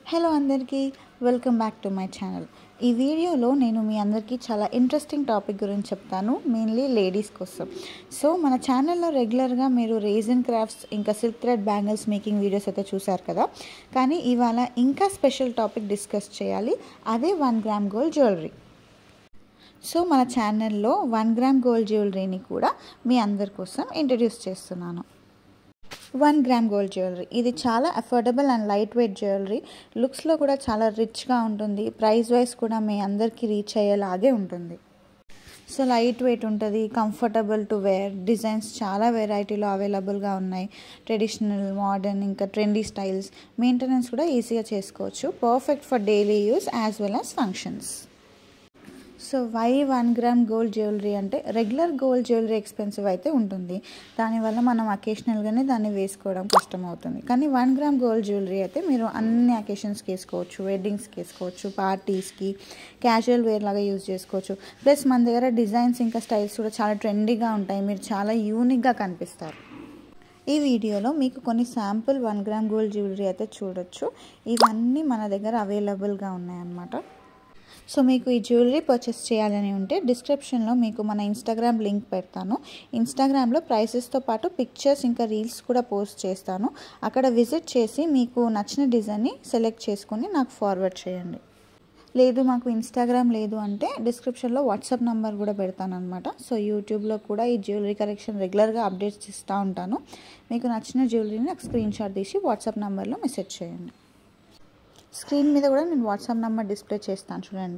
hello అందరికీ welcome back to my channel ఈ వీడియోలో నేను మీ అందరికీ చాలా ఇంట్రెస్టింగ్ టాపిక్ గురించి చెప్తాను మెయిన్లీ లేడీస్ కోసం సో మన ఛానల్లో రెగ్యులర్గా మీరు రేజన్ క్రాఫ్ట్స్ ఇంకా silk thread bangles making videos అయితే చూసారు కదా కానీ ఇవాళ ఇంకా స్పెషల్ టాపిక్ డిస్కస్ చేయాలి అదే one gram gold jewellery so మన ఛానల్లో వన్ గ్రామ్ గోల్డ్ జ్యువెలరీని కూడా మీ అందరి కోసం ఇంట్రడ్యూస్ చేస్తున్నాను వన్ గ్రామ్ గోల్డ్ జ్యువెలరీ ఇది చాలా affordable and light weight jewellery లుక్స్లో కూడా చాలా రిచ్గా ఉంటుంది ప్రైస్ వైజ్ కూడా మీ అందరికీ రీచ్ అయ్యేలాగే ఉంటుంది సో లైట్ వెయిట్ ఉంటుంది కంఫర్టబుల్ టు వేర్ డిజైన్స్ చాలా వెరైటీలో అవైలబుల్గా ఉన్నాయి ట్రెడిషనల్ మోడర్న్ ఇంకా ట్రెండీ స్టైల్స్ మెయింటెనెన్స్ కూడా ఈజీగా చేసుకోవచ్చు perfect for daily use as well as functions so why one gram gold jewellery అంటే రెగ్యులర్ గోల్డ్ జ్యువెలరీ ఎక్స్పెన్సివ్ అయితే ఉంటుంది దానివల్ల మనం అకేషనల్గానే దాన్ని వేసుకోవడం కష్టం అవుతుంది కానీ వన్ గ్రామ్ గోల్డ్ జ్యువెలరీ అయితే మీరు అన్ని అకేషన్స్కి వేసుకోవచ్చు వెడ్డింగ్స్కి వేసుకోవచ్చు పార్టీస్కి క్యాజువల్ వేర్ లాగా యూజ్ చేసుకోవచ్చు ప్లస్ మన దగ్గర డిజైన్స్ ఇంకా స్టైల్స్ కూడా చాలా ట్రెండీగా ఉంటాయి మీరు చాలా యూనిక్గా కనిపిస్తారు ఈ వీడియోలో మీకు కొన్ని sample one gram gold jewellery అయితే చూడొచ్చు ఇవన్నీ మన దగ్గర అవైలబుల్గా ఉన్నాయన్నమాట సో మీకు ఈ జ్యువెలరీ పర్చేస్ చేయాలని ఉంటే డిస్క్రిప్షన్లో మీకు మన ఇన్స్టాగ్రామ్ లింక్ పెడతాను ఇన్స్టాగ్రామ్లో ప్రైసెస్తో పాటు పిక్చర్స్ ఇంకా రీల్స్ కూడా పోస్ట్ చేస్తాను అక్కడ విజిట్ చేసి మీకు నచ్చిన డిజైన్ని సెలెక్ట్ చేసుకొని నాకు ఫార్వర్డ్ చేయండి లేదు మాకు ఇన్స్టాగ్రామ్ లేదు అంటే డిస్క్రిప్షన్లో వాట్సాప్ నెంబర్ కూడా పెడతాను అనమాట సో యూట్యూబ్లో కూడా ఈ జ్యువెలరీ కలెక్షన్ రెగ్యులర్గా అప్డేట్స్ ఇస్తూ ఉంటాను మీకు నచ్చిన జ్యువెలరీని నాకు స్క్రీన్ షాట్ తీసి వాట్సాప్ నెంబర్లో మెసేజ్ చేయండి స్క్రీన్ మీద కూడా నేను వాట్సాప్ నెంబర్ డిస్ప్లే చేస్తాను చూడండి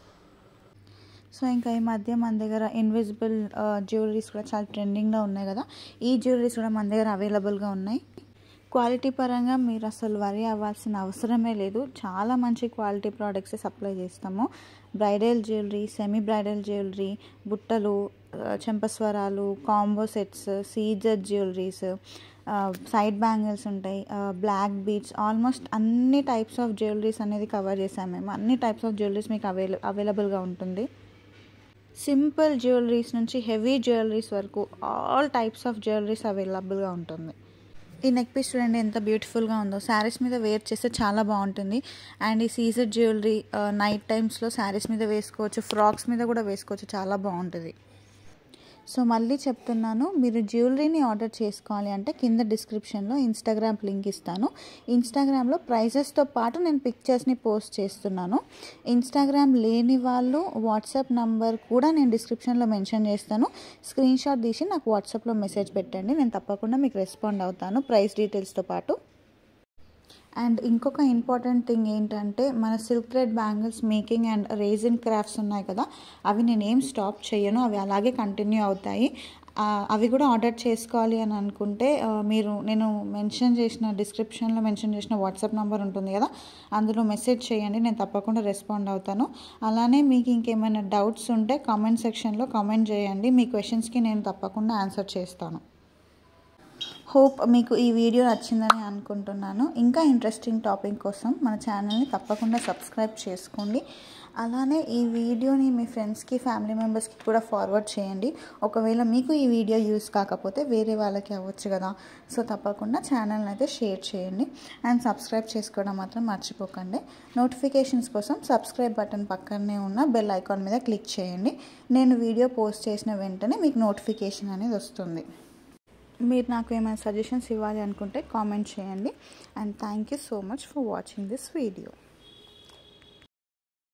సో ఇంకా ఈ మధ్య మన దగ్గర ఇన్విజిబుల్ జ్యువెలరీస్ కూడా చాలా ట్రెండింగ్లో ఉన్నాయి కదా ఈ జ్యువెలరీస్ కూడా మన దగ్గర అవైలబుల్గా ఉన్నాయి క్వాలిటీ పరంగా మీరు అసలు వరి అవ్వాల్సిన అవసరమే లేదు చాలా మంచి క్వాలిటీ ప్రోడక్ట్స్ సప్లై చేస్తాము bridal jewellery semi bridal jewellery బుట్టలు చెంపస్వరాలు కాంబో సెట్స్ సీజర్ జ్యువెలరీస్ సైడ్ బ్యాంగిల్స్ ఉంటాయి బ్లాక్ బీట్స్ ఆల్మోస్ట్ అన్ని టైప్స్ ఆఫ్ జ్యువెలరీస్ అనేది కవర్ చేసాము మేము అన్ని టైప్స్ ఆఫ్ జ్యువెలరీస్ మీకు అవైల అవైలబుల్గా ఉంటుంది సింపుల్ జ్యువెలరీస్ నుంచి హెవీ జ్యువెలరీస్ వరకు ఆల్ టైప్స్ ఆఫ్ జ్యువెలరీస్ అవైలబుల్గా ఉంటుంది ఈ నెక్ పీస్ చూడండి ఎంత బ్యూటిఫుల్గా ఉందో శారీస్ మీద వేర్ చేస్తే చాలా బాగుంటుంది అండ్ ఈ సీజర్ జ్యువెలరీ నైట్ టైమ్స్లో శారీస్ మీద వేసుకోవచ్చు ఫ్రాక్స్ మీద కూడా వేసుకోవచ్చు చాలా బాగుంటుంది సో మళ్ళీ చెప్తున్నాను మీరు జ్యువెలరీని ఆర్డర్ చేసుకోవాలి అంటే కింద డిస్క్రిప్షన్లో ఇన్స్టాగ్రామ్ లింక్ ఇస్తాను ఇన్స్టాగ్రామ్లో ప్రైజెస్తో పాటు నేను పిక్చర్స్ని పోస్ట్ చేస్తున్నాను ఇన్స్టాగ్రామ్ లేని వాళ్ళు వాట్సాప్ నంబర్ కూడా నేను డిస్క్రిప్షన్లో మెన్షన్ చేస్తాను స్క్రీన్ షాట్ తీసి నాకు వాట్సాప్లో మెసేజ్ పెట్టండి నేను తప్పకుండా మీకు రెస్పాండ్ అవుతాను ప్రైస్ డీటెయిల్స్తో పాటు అండ్ ఇంకొక ఇంపార్టెంట్ థింగ్ ఏంటంటే మన silk thread bangles making and resin crafts ఉన్నాయి కదా అవి నేను ఏం స్టాప్ చేయను అవి అలాగే కంటిన్యూ అవుతాయి అవి కూడా ఆర్డర్ చేసుకోవాలి అని అనుకుంటే మీరు నేను మెన్షన్ చేసిన డిస్క్రిప్షన్లో మెన్షన్ చేసిన వాట్సాప్ నెంబర్ ఉంటుంది కదా అందులో మెసేజ్ చేయండి నేను తప్పకుండా రెస్పాండ్ అవుతాను అలానే మీకు ఇంకేమైనా డౌట్స్ ఉంటే కామెంట్ సెక్షన్లో కామెంట్ చేయండి మీ క్వశ్చన్స్కి నేను తప్పకుండా ఆన్సర్ చేస్తాను హోప్ మీకు ఈ వీడియో నచ్చిందని అనుకుంటున్నాను ఇంకా ఇంట్రెస్టింగ్ టాపిక్ కోసం మన ఛానల్ని తప్పకుండా సబ్స్క్రైబ్ చేసుకోండి అలానే ఈ వీడియోని మీ ఫ్రెండ్స్కి ఫ్యామిలీ మెంబర్స్కి కూడా ఫార్వర్డ్ చేయండి ఒకవేళ మీకు ఈ వీడియో యూస్ కాకపోతే వేరే వాళ్ళకి అవ్వచ్చు కదా సో తప్పకుండా ఛానల్ని అయితే షేర్ చేయండి అండ్ సబ్స్క్రైబ్ చేసుకోవడం మాత్రం మర్చిపోకండి నోటిఫికేషన్స్ కోసం సబ్స్క్రైబ్ బటన్ పక్కనే ఉన్న బెల్ ఐకాన్ మీద క్లిక్ చేయండి నేను వీడియో పోస్ట్ చేసిన వెంటనే మీకు నోటిఫికేషన్ అనేది వస్తుంది మీరు నాకు ఏమైనా సజెషన్స్ ఇవ్వాలి అనుకుంటే కామెంట్ చేయండి and thank you so much for watching this video